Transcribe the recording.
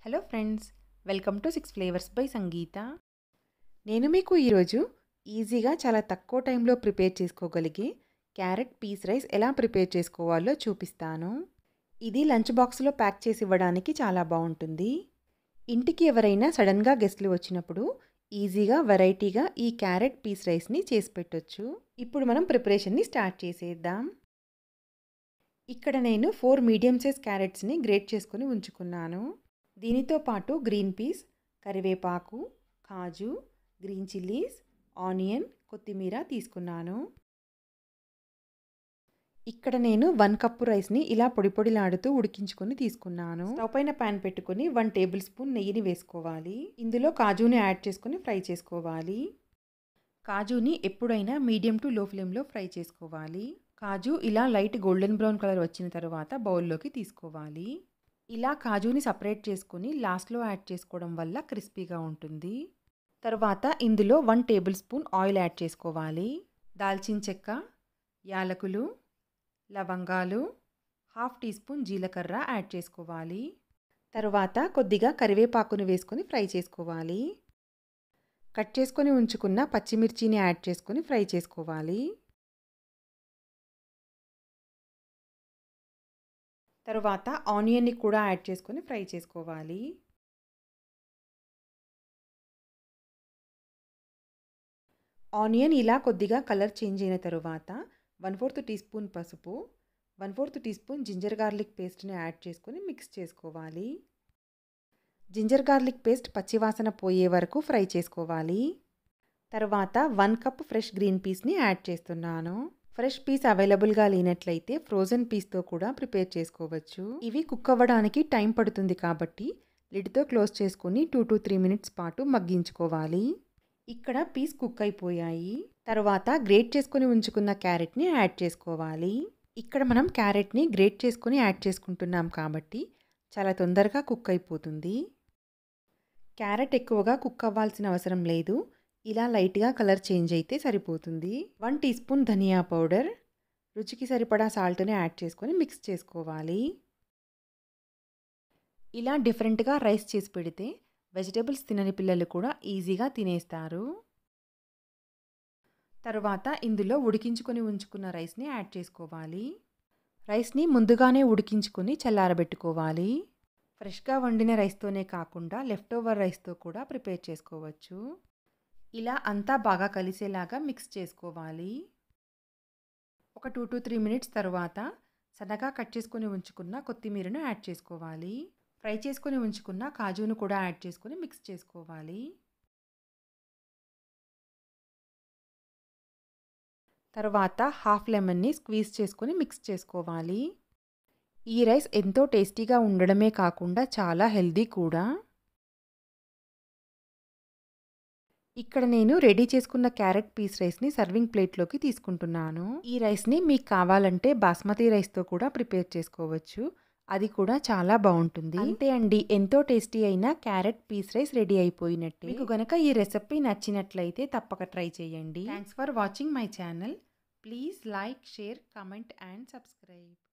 hello friends welcome to six flavours by Sangeetha నేను మీకు ఈరోజు ఈజీగా చాలా తక్కువ టైంలో ప్రిపేర్ చేసుకోగలిగే క్యారెట్ పీస్ రైస్ ఎలా ప్రిపేర్ చేసుకోవాలో చూపిస్తాను ఇది లంచ్ బాక్స్లో ప్యాక్ చేసి ఇవ్వడానికి చాలా బాగుంటుంది ఇంటికి ఎవరైనా సడన్గా గెస్ట్లు వచ్చినప్పుడు ఈజీగా వెరైటీగా ఈ క్యారెట్ పీస్ రైస్ని చేసి పెట్టొచ్చు ఇప్పుడు మనం ప్రిపరేషన్ని స్టార్ట్ చేసేద్దాం ఇక్కడ నేను ఫోర్ మీడియం సైజ్ క్యారెట్స్ని గ్రేట్ చేసుకొని ఉంచుకున్నాను దీనితో పాటు గ్రీన్ పీస్ కరివేపాకు కాజు గ్రీన్ చిల్లీస్ ఆనియన్ కొత్తిమీర తీసుకున్నాను ఇక్కడ నేను వన్ కప్పు రైస్ని ఇలా పొడి పొడిలాడుతూ ఉడికించుకొని తీసుకున్నాను స్టవ్ పైన ప్యాన్ పెట్టుకొని వన్ టేబుల్ స్పూన్ నెయ్యిని వేసుకోవాలి ఇందులో కాజుని యాడ్ చేసుకొని ఫ్రై చేసుకోవాలి కాజుని ఎప్పుడైనా మీడియం టు లో ఫ్లేమ్లో ఫ్రై చేసుకోవాలి కాజు ఇలా లైట్ గోల్డెన్ బ్రౌన్ కలర్ వచ్చిన తర్వాత బౌల్లోకి తీసుకోవాలి ఇలా కాజుని సపరేట్ చేసుకుని లాస్ట్లో యాడ్ చేసుకోవడం వల్ల క్రిస్పీగా ఉంటుంది తర్వాత ఇందులో one tablespoon oil add చేసుకోవాలి దాల్చిన చెక్క యాలకులు లవంగాలు హాఫ్ టీ స్పూన్ జీలకర్ర యాడ్ చేసుకోవాలి తర్వాత కొద్దిగా కరివేపాకును వేసుకొని ఫ్రై చేసుకోవాలి కట్ చేసుకొని ఉంచుకున్న పచ్చిమిర్చిని యాడ్ చేసుకొని ఫ్రై చేసుకోవాలి తర్వాత ఆనియన్ని కూడా యాడ్ చేసుకొని ఫ్రై చేసుకోవాలి ఆనియన్ ఇలా కొద్దిగా కలర్ చేంజ్ అయిన తర్వాత వన్ ఫోర్త్ టీ స్పూన్ పసుపు one fourth teaspoon ginger garlic పేస్ట్ని యాడ్ చేసుకొని మిక్స్ చేసుకోవాలి జింజర్ గార్లిక్ పేస్ట్ పచ్చివాసన పోయే వరకు ఫ్రై చేసుకోవాలి తర్వాత వన్ కప్ ఫ్రెష్ గ్రీన్ పీస్ని యాడ్ చేస్తున్నాను ఫ్రెష్ పీస్ అవైలబుల్గా లేనట్లయితే ఫ్రోజన్ పీస్తో కూడా ప్రిపేర్ చేసుకోవచ్చు ఇవి కుక్ అవ్వడానికి టైం పడుతుంది కాబట్టి లిడ్తో క్లోజ్ చేసుకుని టూ టు త్రీ మినిట్స్ పాటు మగ్గించుకోవాలి ఇక్కడ పీస్ కుక్ అయిపోయాయి తర్వాత గ్రేట్ చేసుకుని ఉంచుకున్న క్యారెట్ని యాడ్ చేసుకోవాలి ఇక్కడ మనం క్యారెట్ని గ్రేట్ చేసుకుని యాడ్ చేసుకుంటున్నాం కాబట్టి చాలా తొందరగా కుక్ అయిపోతుంది క్యారెట్ ఎక్కువగా కుక్ అవ్వాల్సిన అవసరం లేదు ఇలా లైట్గా కలర్ చేంజ్ అయితే సరిపోతుంది వన్ టీ స్పూన్ ధనియా పౌడర్ రుచికి సరిపడా సాల్ట్ని యాడ్ చేసుకొని మిక్స్ చేసుకోవాలి ఇలా డిఫరెంట్గా రైస్ చేసి పెడితే వెజిటేబుల్స్ తినని పిల్లలు కూడా ఈజీగా తినేస్తారు తర్వాత ఇందులో ఉడికించుకొని ఉంచుకున్న రైస్ని యాడ్ చేసుకోవాలి రైస్ని ముందుగానే ఉడికించుకొని చల్లారబెట్టుకోవాలి ఫ్రెష్గా వండిన రైస్తోనే కాకుండా లెఫ్ట్ ఓవర్ రైస్తో కూడా ప్రిపేర్ చేసుకోవచ్చు ఇలా అంతా బాగా కలిసేలాగా మిక్స్ చేసుకోవాలి ఒక టూ టు త్రీ మినిట్స్ తర్వాత సన్నగా కట్ చేసుకొని ఉంచుకున్న కొత్తిమీరను యాడ్ చేసుకోవాలి ఫ్రై చేసుకొని ఉంచుకున్న కాజును కూడా యాడ్ చేసుకొని మిక్స్ చేసుకోవాలి తర్వాత హాఫ్ లెమన్ని స్క్వీజ్ చేసుకొని మిక్స్ చేసుకోవాలి ఈ రైస్ ఎంతో టేస్టీగా ఉండడమే కాకుండా చాలా హెల్దీ కూడా ఇక్కడ నేను రెడీ చేసుకున్న క్యారెట్ పీస్ రైస్ని సర్వింగ్ ప్లేట్లోకి తీసుకుంటున్నాను ఈ రైస్ని మీకు కావాలంటే బాస్మతి రైస్తో కూడా ప్రిపేర్ చేసుకోవచ్చు అది కూడా చాలా బాగుంటుంది అంతే అండి ఎంతో టేస్టీ అయిన క్యారెట్ పీస్ రైస్ రెడీ అయిపోయినట్టే మీకు గనక ఈ రెసిపీ నచ్చినట్లయితే తప్పక ట్రై చేయండి thanks for watching my channel please like share comment and subscribe